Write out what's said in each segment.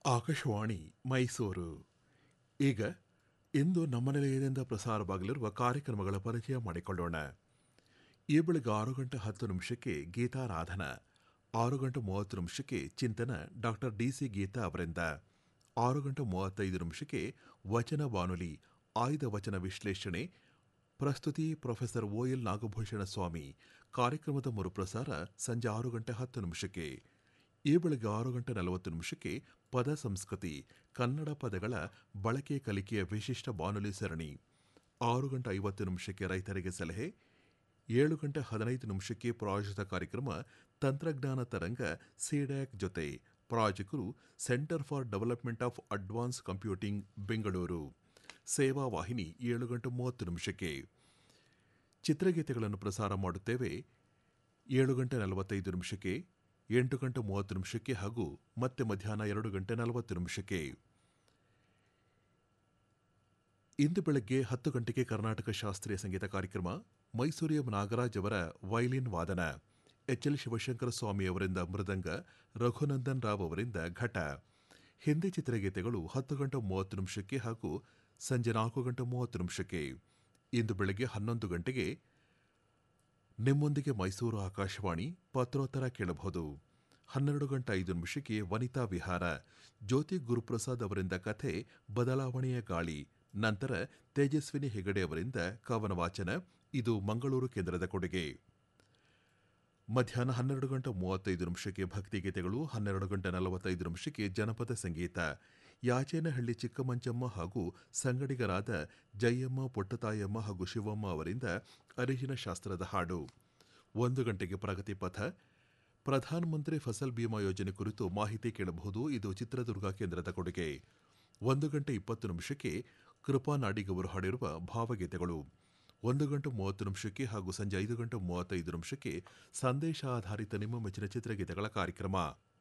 ಆಕಾಶವಾಣಿ ಮೈಸೂರು ಈಗ ಇಂದು ನಮ್ಮ ನಿಲಯದಿಂದ ಪ್ರಸಾರವಾಗಲಿರುವ ಕಾರ್ಯಕ್ರಮಗಳ ಪರಿಚಯ ಮಾಡಿಕೊಳ್ಳೋಣ ಈ ಬೆಳಗ್ಗೆ ಆರು ಗಂಟೆ ಹತ್ತು ನಿಮಿಷಕ್ಕೆ ಗೀತಾರಾಧನ ಆರು ಗಂಟೆ ಮೂವತ್ತು ನಿಮಿಷಕ್ಕೆ ಚಿಂತನ ಡಾಕ್ಟರ್ ಡಿ ಸಿ ಗೀತಾ ಅವರಿಂದ ಆರು ಗಂಟೆ ಮೂವತ್ತೈದು ನಿಮಿಷಕ್ಕೆ ವಚನ ಬಾನುಲಿ ಆಯ್ದ ವಚನ ವಿಶ್ಲೇಷಣೆ ಪ್ರಸ್ತುತಿ professor O L Nagabhushana Swamy ಕಾರ್ಯಕ್ರಮದ ಮರುಪ್ರಸಾರ ಸಂಜೆ ಆರು ಗಂಟೆ ಹತ್ತು ನಿಮಿಷಕ್ಕೆ ಈ ಬೆಳಗ್ಗೆ ಆರು ಗಂಟೆ ನಲವತ್ತು ನಿಮಿಷಕ್ಕೆ ಪದ ಸಂಸ್ಕೃತಿ ಕನ್ನಡ ಪದಗಳ ಬಳಕೆ ಕಲಿಕೆಯ ವಿಶಿಷ್ಟ ಬಾನುಲಿ ಸರಣಿ ಆರು ಗಂಟೆ ಐವತ್ತು ನಿಮಿಷಕ್ಕೆ ರೈತರಿಗೆ ಸಲಹೆ ಏಳು ಗಂಟೆ ಹದಿನೈದು ನಿಮಿಷಕ್ಕೆ ಪ್ರಾಯೋಜಿತ ಕಾರ್ಯಕ್ರಮ ತಂತ್ರಜ್ಞಾನ ತರಂಗ ಸಿಡ್ಯಾಕ್ ಜೊತೆ ಪ್ರಾಯೋಜಕರು centre for development of advance computing Bengaluru ಸೇವಾ ವಾಹಿನಿ ಏಳು ಗಂಟೆ ಮೂವತ್ತು ನಿಮಿಷಕ್ಕೆ ಚಿತ್ರಗೀತೆಗಳನ್ನು ಪ್ರಸಾರ ಮಾಡುತ್ತೇವೆ ಏಳು ಗಂಟೆ ನಲವತ್ತೈದು ನಿಮಿಷಕ್ಕೆ ಎಂಟು ಗಂಟೆ ಮೂವತ್ತು ನಿಮಿಷಕ್ಕೆ ಹಾಗೂ ಮತ್ತೆ ಮಧ್ಯಾಹ್ನ ಎರಡು ಗಂಟೆ ನಲವತ್ತು ನಿಮಿಷಕ್ಕೆ ಇಂದು ಬೆಳಗ್ಗೆ ಹತ್ತು ಗಂಟೆಗೆ ಕರ್ನಾಟಕ ಶಾಸ್ತ್ರೀಯ ಸಂಗೀತ ಕಾರ್ಯಕ್ರಮ ಮೈಸೂರಿಯ ನಾಗರಾಜ್ ಅವರ ವೈಲಿನ್ ವಾದನ ಎಚ್ಎಲ್ ಶಿವಶಂಕರ ಸ್ವಾಮಿ ಅವರಿಂದ ಮೃದಂಗ ರಘುನಂದನ್ ರಾವ್ ಅವರಿಂದ ಘಟ ಹಿಂದಿ ಚಿತ್ರಗೀತೆಗಳು ಹತ್ತು ಗಂಟೆ ಮೂವತ್ತು ನಿಮಿಷಕ್ಕೆ ಹಾಗೂ ಸಂಜೆ ನಾಲ್ಕು ಗಂಟೆ ಮೂವತ್ತು ನಿಮಿಷಕ್ಕೆ ಇಂದು ಬೆಳಗ್ಗೆ ಹನ್ನೊಂದು ಗಂಟೆಗೆ ನಿಮ್ಮೊಂದಿಗೆ ಮೈಸೂರು ಆಕಾಶವಾಣಿ ಪತ್ರೋತ್ತರ ಕೇಳಬಹುದು ಹನ್ನೆರಡು ಗಂಟೆ ಐದು ನಿಮಿಷಕ್ಕೆ ವನಿತಾ ವಿಹಾರ ಜ್ಯೋತಿ ಗುರುಪ್ರಸಾದ್ ಅವರಿಂದ ಕಥೆ ಬದಲಾವಣೆಯ ಗಾಳಿ ನಂತರ ತೇಜಸ್ವಿನಿ ಹೆಗಡೆ ಅವರಿಂದ ಕವನ ವಾಚನ ಇದು ಮಂಗಳೂರು ಕೇಂದ್ರದ ಕೊಡುಗೆ ಮಧ್ಯಾಹ್ನ ಹನ್ನೆರಡು ಗಂಟೆ ಮೂವತ್ತೈದು ನಿಮಿಷಕ್ಕೆ ಭಕ್ತಿಗೀತೆಗಳು ಹನ್ನೆರಡು ಗಂಟೆ ನಲವತ್ತೈದು ನಿಮಿಷಕ್ಕೆ ಜನಪದ ಸಂಗೀತ ಯಾಚೇನಹಳ್ಳಿ ಚಿಕ್ಕಮಂಚಮ್ಮ ಹಾಗೂ ಸಂಗಡಿಗರಾದ ಜಯಮ್ಮ ಪುಟ್ಟತಾಯಮ್ಮ ಹಾಗೂ ಶಿವಮ್ಮ ಅವರಿಂದ ಅರಿಶಿನ ಶಾಸ್ತ್ರದ ಹಾಡು ಒಂದು ಗಂಟೆಗೆ ಪ್ರಗತಿ ಪಥ ಪ್ರಧಾನಮಂತ್ರಿ ಫಸಲ್ ಬಿಮಾ ಯೋಜನೆ ಕುರಿತು ಮಾಹಿತಿ ಕೇಳಬಹುದು ಇದು ಚಿತ್ರದುರ್ಗ ಕೇಂದ್ರದ ಕೊಡುಗೆ ಒಂದು ಗಂಟೆ ಇಪ್ಪತ್ತು ನಿಮಿಷಕ್ಕೆ ಕೃಪಾ ನಾಡಿಗವರು ಹಾಡಿರುವ ಭಾವಗೀತೆಗಳು ಒಂದು ಗಂಟೆ ಮೂವತ್ತು ನಿಮಿಷಕ್ಕೆ ಹಾಗೂ ಸಂಜೆ ಐದು ಗಂಟೆ ಮೂವತ್ತೈದು ನಿಮಿಷಕ್ಕೆ ಸಂದೇಶ ಆಧಾರಿತ ನಿಮ್ಮ ಮೆಚ್ಚಿನ ಚಿತ್ರಗೀತೆಗಳ ಕಾರ್ಯಕ್ರಮ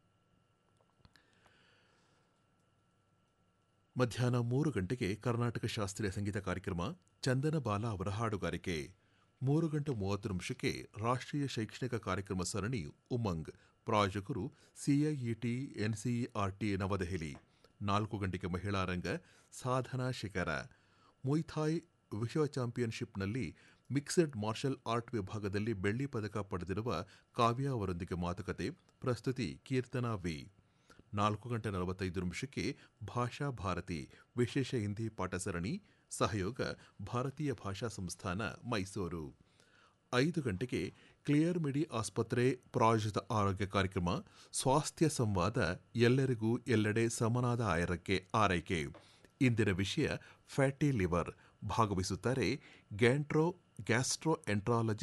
ಮಧ್ಯಾಹ್ನ ಮೂರು ಗಂಟೆಗೆ ಕರ್ನಾಟಕ ಶಾಸ್ತ್ರೀಯ ಸಂಗೀತ ಕಾರ್ಯಕ್ರಮ ಚಂದನ ಬಾಲ ಅವರ ಹಾಡುಗಾರಿಕೆ ಮೂರು ಗಂಟೆ ಮೂವತ್ತು ನಿಮಿಷಕ್ಕೆ ರಾಷ್ಟ್ರೀಯ ಶೈಕ್ಷಣಿಕ ಕಾರ್ಯಕ್ರಮ ಸರಣಿ ಉಮಂಗ್ ಪ್ರಾಯೋಜಕರು ಸಿಐಇಟಿ ಎನ್ಸಿಇಆರ್ಟಿ ನವದೆಹಲಿ ನಾಲ್ಕು ಗಂಟೆಗೆ ಮಹಿಳಾ ರಂಗ ಸಾಧನಾ ಶಿಖರ ಮುಯ್ಥಾಯ್ ವಿಶ್ವ ಚಾಂಪಿಯನ್ಶಿಪ್ನಲ್ಲಿ ಮಿಕ್ಸೆಡ್ ಮಾರ್ಷಲ್ ಆರ್ಟ್ ವಿಭಾಗದಲ್ಲಿ ಬೆಳ್ಳಿ ಪದಕ ಪಡೆದಿರುವ ಕಾವ್ಯ ಅವರೊಂದಿಗೆ ಮಾತುಕತೆ ಪ್ರಸ್ತುತಿ ಕೀರ್ತನಾ ವಿ ನಾಲ್ಕು ಗಂಟೆ ನಲವತ್ತೈದು ನಿಮಿಷಕ್ಕೆ ಭಾಷಾ ಭಾರತಿ ವಿಶೇಷ ಹಿಂದಿ ಪಾಠ ಸರಣಿ ಸಹಯೋಗ ಭಾರತೀಯ ಭಾಷಾ ಸಂಸ್ಥಾನ ಮೈಸೂರು ಐದು ಗಂಟೆಗೆ ಕ್ಲಿಯರ್ ಮಿಡಿ ಆಸ್ಪತ್ರೆ ಪ್ರಾಯೋಜಿತ ಆರೋಗ್ಯ ಕಾರ್ಯಕ್ರಮ ಸ್ವಾಸ್ಥ್ಯ ಸಂವಾದ ಎಲ್ಲರಿಗೂ ಎಲ್ಲೆಡೆ ಸಮನಾದ ಆಯರಕ್ಕೆ ಆರೈಕೆ ಇಂದಿನ ವಿಷಯ ಫ್ಯಾಟಿ ಲಿವರ್ ಭಾಗವಹಿಸುತ್ತಾರೆ ಗ್ಯಾಂಟ್ರೋ ಗ್ಯಾಸ್ಟ್ರೋ ಎಂಟ್ರಾಲಜಿ